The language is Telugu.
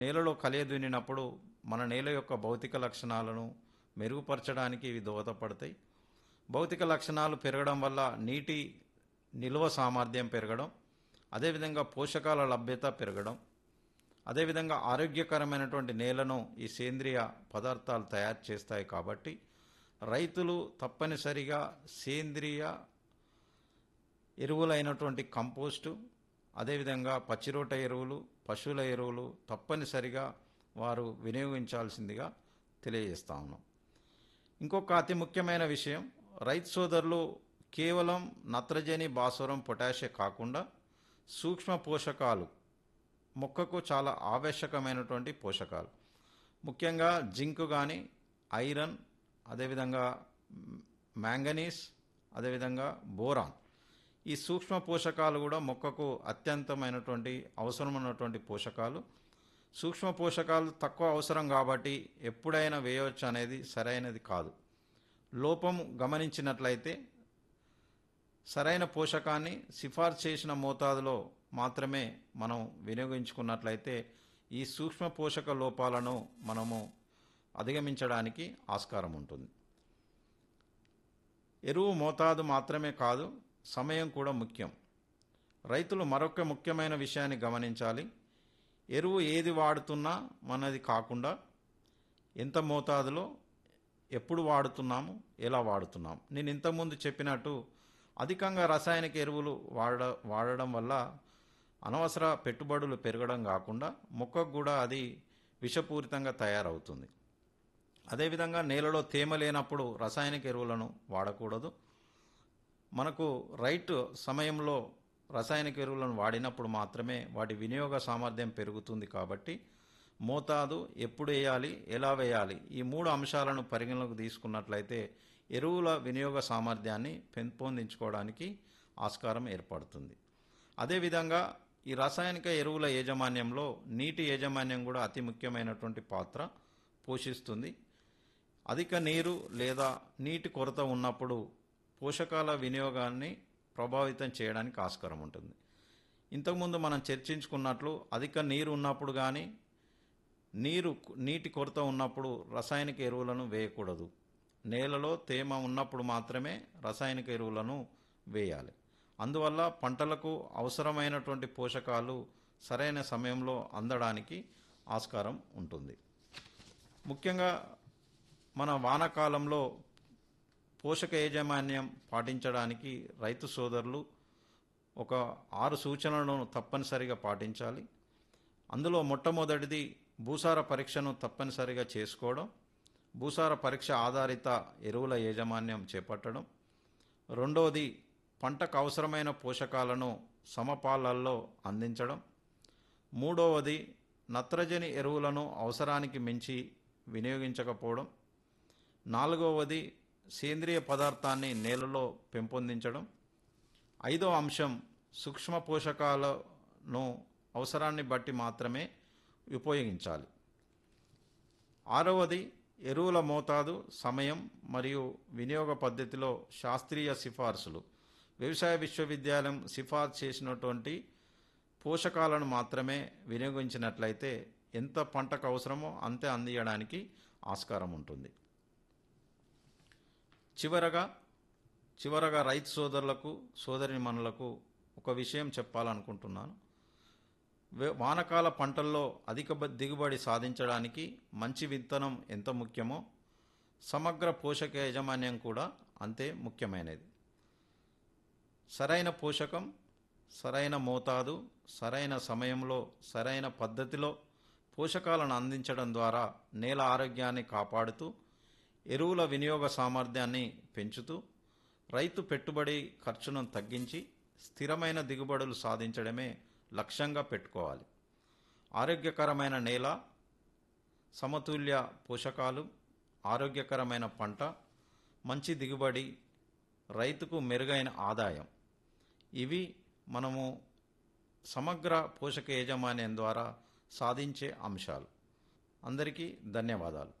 నేలలో కలియ దున్నినప్పుడు మన నేల యొక్క భౌతిక లక్షణాలను మెరుగుపరచడానికి ఇవి దోహదపడతాయి భౌతిక లక్షణాలు పెరగడం వల్ల నీటి నిల్వ సామర్థ్యం పెరగడం అదేవిధంగా పోషకాల లభ్యత పెరగడం అదేవిధంగా ఆరోగ్యకరమైనటువంటి నేలను ఈ సేంద్రియ పదార్థాలు తయారు చేస్తాయి కాబట్టి రైతులు తప్పనిసరిగా సేంద్రియ ఎరువులైనటువంటి కంపోస్టు అదేవిధంగా పచ్చిరొట్ట ఎరువులు పశువుల ఎరువులు తప్పనిసరిగా వారు వినియోగించాల్సిందిగా తెలియజేస్తా ఉన్నాం ఇంకొక అతి ముఖ్యమైన విషయం రైతు సోదరులు కేవలం నత్రజని భాస్వరం పొటాషియ కాకుండా సూక్ష్మ పోషకాలు మొక్కకు చాలా ఆవశ్యకమైనటువంటి పోషకాలు ముఖ్యంగా జింక్ కానీ ఐరన్ అదేవిధంగా మ్యాంగనీస్ అదేవిధంగా బోరాన్ ఈ సూక్ష్మ పోషకాలు కూడా మొక్కకు అత్యంతమైనటువంటి అవసరమైనటువంటి పోషకాలు సూక్ష్మ పోషకాలు తక్కువ అవసరం కాబట్టి ఎప్పుడైనా వేయవచ్చు అనేది సరైనది కాదు లోపం గమనించినట్లయితే సరైన పోషకాన్ని సిఫార్సు చేసిన మోతాదులో మాత్రమే మనం వినియోగించుకున్నట్లయితే ఈ సూక్ష్మ పోషక లోపాలను మనము అధిగమించడానికి ఆస్కారం ఉంటుంది ఎరువు మోతాదు మాత్రమే కాదు సమయం కూడా ముఖ్యం రైతులు మరొక ముఖ్యమైన విషయాన్ని గమనించాలి ఎరువు ఏది వాడుతున్నా మనది కాకుండా ఎంత మోతాదులో ఎప్పుడు వాడుతున్నాము ఎలా వాడుతున్నాము నేను ఇంతకుముందు చెప్పినట్టు అధికంగా రసాయనిక ఎరువులు వాడ వాడడం వల్ల అనవసర పెట్టుబడులు పెరగడం కాకుండా మొక్కకు కూడా అది విషపూరితంగా తయారవుతుంది అదేవిధంగా నేలలో తేమ లేనప్పుడు రసాయనిక ఎరువులను వాడకూడదు మనకు రైట్ సమయంలో రసాయనిక ఎరువులను వాడినప్పుడు మాత్రమే వాటి వినియోగ సామర్థ్యం పెరుగుతుంది కాబట్టి మోతాదు ఎప్పుడు వేయాలి ఎలా వేయాలి ఈ మూడు అంశాలను పరిగణలోకి తీసుకున్నట్లయితే ఎరువుల వినియోగ సామర్థ్యాన్ని పెంపొందించుకోవడానికి ఆస్కారం ఏర్పడుతుంది అదేవిధంగా ఈ రసాయనిక ఎరువుల యాజమాన్యంలో నీటి యాజమాన్యం కూడా అతి ముఖ్యమైనటువంటి పాత్ర పోషిస్తుంది అధిక నీరు లేదా నీటి కొరత ఉన్నప్పుడు పోషకాల వినియోగాన్ని ప్రభావితం చేయడానికి ఆస్కారం ఉంటుంది ఇంతకుముందు మనం చర్చించుకున్నట్లు అధిక నీరు ఉన్నప్పుడు కానీ నీరు నీటి కొరత ఉన్నప్పుడు రసాయనిక ఎరువులను వేయకూడదు నేలలో తేమ ఉన్నప్పుడు మాత్రమే రసాయనిక ఎరువులను వేయాలి అందువల్ల పంటలకు అవసరమైనటువంటి పోషకాలు సరైన సమయంలో అందడానికి ఆస్కారం ఉంటుంది ముఖ్యంగా మన వానాకాలంలో పోషక యాజమాన్యం పాటించడానికి రైతు సోదరులు ఒక ఆరు సూచనలను తప్పనిసరిగా పాటించాలి అందులో మొట్టమొదటిది భూసార పరీక్షను తప్పనిసరిగా చేసుకోవడం భూసార పరీక్ష ఆధారిత ఎరువుల యాజమాన్యం చేపట్టడం రెండవది పంటకు అవసరమైన పోషకాలను సమపాలల్లో అందించడం మూడవది నత్రజని ఎరువులను అవసరానికి మించి వినియోగించకపోవడం నాలుగవది సేంద్రియ పదార్థాన్ని నేలలో పెంపొందించడం ఐదో అంశం సూక్ష్మ పోషకాలను అవసరాన్ని బట్టి మాత్రమే ఉపయోగించాలి ఆరవది ఎరువుల మోతాదు సమయం మరియు వినియోగ పద్ధతిలో శాస్త్రీయ సిఫార్సులు వ్యవసాయ విశ్వవిద్యాలయం సిఫార్సు చేసినటువంటి పోషకాలను మాత్రమే వినియోగించినట్లయితే ఎంత పంటకు అవసరమో అంతే అందియడానికి ఆస్కారం ఉంటుంది చివరగా చివరగా రైతు సోదరులకు సోదరిమణులకు ఒక విషయం చెప్పాలనుకుంటున్నాను వే- వానకాల పంటల్లో అధిక బ- దిగుబడి సాధించడానికి మంచి విత్తనం ఎంత ముఖ్యమో సమగ్ర పోషక యాజమాన్యం కూడా అంతే ముఖ్యమైనది సరైన పోషకం సరైన మోతాదు సరైన సమయంలో సరైన పద్ధతిలో పోషకాలను అందించడం ద్వారా నేల ఆరోగ్యాన్ని కాపాడుతూ ఎరువుల వినియోగ సామర్థ్యాన్ని పెంచుతూ రైతు పెట్టుబడి ఖర్చును తగ్గించి స్థిరమైన దిగుబడులు సాధించడమే లక్ష్యంగా పెట్టుకోవాలి ఆరోగ్యకరమైన నేల సమతుల్య పోషకాలు ఆరోగ్యకరమైన పంట మంచి దిగుబడి రైతుకు మెరుగైన ఆదాయం ఇవి మనము సమగ్ర పోషక యాజమాన్యం ద్వారా సాధించే అంశాలు అందరికీ ధన్యవాదాలు